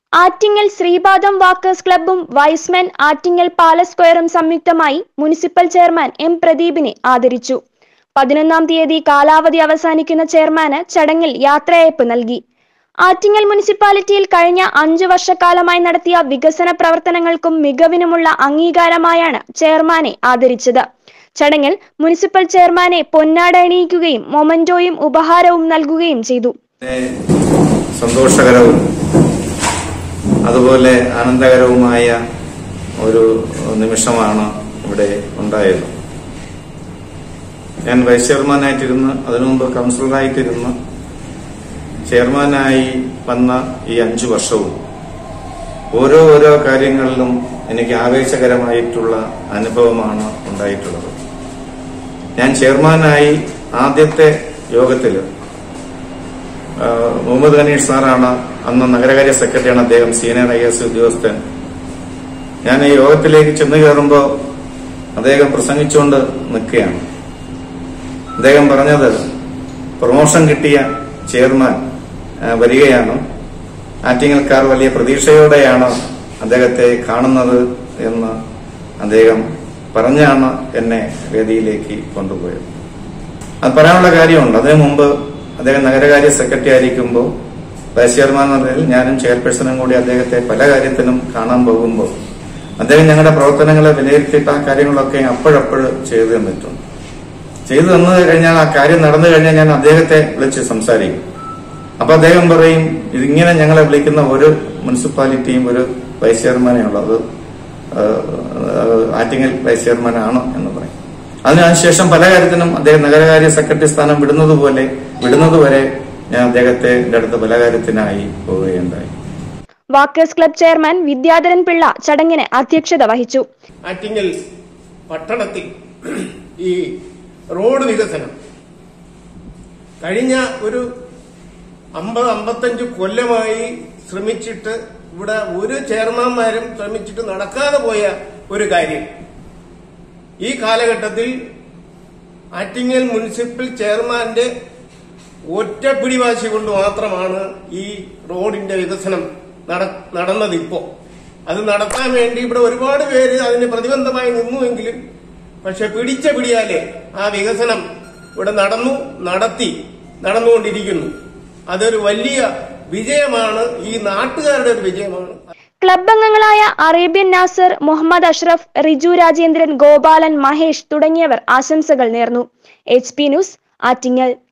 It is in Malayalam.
ആറ്റിങ്ങൽ ശ്രീപാദം വാക്കേഴ്സ് ക്ലബ്ബും വൈസ്മെൻ ആറ്റിങ്ങൽ പാലസ് സ്ക്വയറും സംയുക്തമായി മുനിസിപ്പൽ ചെയർമാൻ എം പ്രദീപിനെ ആദരിച്ചു പതിനൊന്നാം തീയതി കാലാവധി അവസാനിക്കുന്ന ചെയർമാന് ചടങ്ങിൽ യാത്രയയപ്പ് നൽകി ആറ്റിങ്ങൽ മുനിസിപ്പാലിറ്റിയിൽ കഴിഞ്ഞ അഞ്ചു വർഷക്കാലമായി നടത്തിയ വികസന പ്രവർത്തനങ്ങൾക്കും മികവിനുമുള്ള അംഗീകാരമായാണ് ചെയർമാനെ ആദരിച്ചത് ചടങ്ങിൽ മുനിസിപ്പൽ ചെയർമാനെ പൊന്നാട അണിയിക്കുകയും മൊമന്റോയും ഉപഹാരവും നൽകുകയും ചെയ്തു വളരെ സന്തോഷകരവും അതുപോലെ ആനന്ദകരവുമായ ഒരു നിമിഷമാണ് ഇവിടെ ഉണ്ടായത് ഞാൻ വൈസ് ചെയർമാനായിട്ടിരുന്ന് അതിനു മുമ്പ് കൗൺസിലറായിട്ടിരുന്ന് ചെയർമാനായി വന്ന ഈ അഞ്ചു വർഷവും ഓരോ ഓരോ കാര്യങ്ങളിലും എനിക്ക് ആവേശകരമായിട്ടുള്ള അനുഭവമാണ് ഉണ്ടായിട്ടുള്ളത് ഞാൻ ചെയർമാനായി ആദ്യത്തെ യോഗത്തിൽ മുഹമ്മദ് ഗനീഷ് സാറാണ് അന്ന് നഗരകാര്യ സെക്രട്ടറിയാണ് അദ്ദേഹം സീനിയർ ഐ എസ് ഉദ്യോഗസ്ഥൻ ഞാൻ ഈ യോഗത്തിലേക്ക് ചെന്ന് കയറുമ്പോൾ അദ്ദേഹം പ്രസംഗിച്ചുകൊണ്ട് നിൽക്കുകയാണ് അദ്ദേഹം പറഞ്ഞത് പ്രൊമോഷൻ കിട്ടിയ ചെയർമാൻ ആ, വരികയാണ് ആറ്റിങ്ങൽക്കാർ വലിയ പ്രതീക്ഷയോടെയാണ് അദ്ദേഹത്തെ കാണുന്നത് എന്ന് അദ്ദേഹം പറഞ്ഞാണ് എന്നെ വേദിയിലേക്ക് കൊണ്ടുപോയത് അത് പറയാനുള്ള കാര്യമുണ്ട് അതിനു മുമ്പ് അദ്ദേഹം നഗരകാര്യ സെക്രട്ടറി ആയിരിക്കുമ്പോൾ വൈസ് ചെയർമാൻ എന്ന നിലയിൽ ഞാനും ചെയർപേഴ്സണും കൂടി അദ്ദേഹത്തെ പല കാര്യത്തിനും കാണാൻ പോകുമ്പോൾ അദ്ദേഹം ഞങ്ങളുടെ പ്രവർത്തനങ്ങളെ വിലയിരുത്തിയിട്ട് ആ കാര്യങ്ങളൊക്കെ അപ്പോഴപ്പോഴ് ചെയ്തു തന്നിട്ടുണ്ട് ചെയ്തു തന്നു കഴിഞ്ഞാൽ ആ കാര്യം നടന്നു കഴിഞ്ഞാൽ ഞാൻ അദ്ദേഹത്തെ വിളിച്ച് സംസാരിക്കും അപ്പൊ അദ്ദേഹം പറയും ഇതിങ്ങനെ ഞങ്ങളെ വിളിക്കുന്ന ഒരു മുനിസിപ്പാലിറ്റിയും ഒരു വൈസ് ചെയർമാനേ ഉള്ളത് ആറ്റിങ്ങൽ വൈസ് ചെയർമാനാണ് എന്ന് പറയും അതിനുശേഷം പല കാര്യത്തിനും അദ്ദേഹം നഗരകാര്യ സെക്രട്ടറി സ്ഥാനം വിടുന്നത് പോലെ വിടുന്നതുവരെ ഞാൻ അദ്ദേഹത്തെ എന്റെ അടുത്ത് പല കാര്യത്തിനായി പോവുകയുണ്ടായി walkers club chairman Vidyadharan Pillai ചടങ്ങിന് അധ്യക്ഷത വഹിച്ചു ആറ്റിങ്ങൽ പട്ടണത്തിൽ ഈ റോഡ് വികസനം കഴിഞ്ഞ ഒരു അമ്പത് അമ്പത്തഞ്ച് കൊല്ലമായി ശ്രമിച്ചിട്ട് ഇവിടെ ഒരു ചെയർമാൻമാരും ശ്രമിച്ചിട്ട് നടക്കാതെ പോയ ഒരു കാര്യം ഈ കാലഘട്ടത്തിൽ ആറ്റിങ്ങൽ മുനിസിപ്പൽ ചെയർമാന്റെ ഒറ്റ പിടിവാശി കൊണ്ട് മാത്രമാണ് ഈ റോഡിന്റെ വികസനം നട- നടന്നത് ഇപ്പോ അത് നടത്താൻ വേണ്ടി ഇവിടെ ഒരുപാട് പേര് അതിന് പ്രതിബന്ധമായി നിന്നുവെങ്കിലും പക്ഷെ പിടിച്ച പിടിയാലെ ആ വികസനം ഇവിടെ നടന്നു നടത്തി നടന്നുകൊണ്ടിരിക്കുന്നു അതൊരു വലിയ വിജയമാണ് ഈ നാട്ടുകാരുടെ ഒരു വിജയമാണ് ക്ലബ് അംഗങ്ങളായ അറേബ്യൻ നാസർ മുഹമ്മദ് അഷ്റഫ് റിജു രാജേന്ദ്രൻ ഗോപാലൻ മഹേഷ് തുടങ്ങിയവർ ആശംസകൾ നേർന്നു എച്ച് പി ന്യൂസ് ആറ്റിങ്ങൽ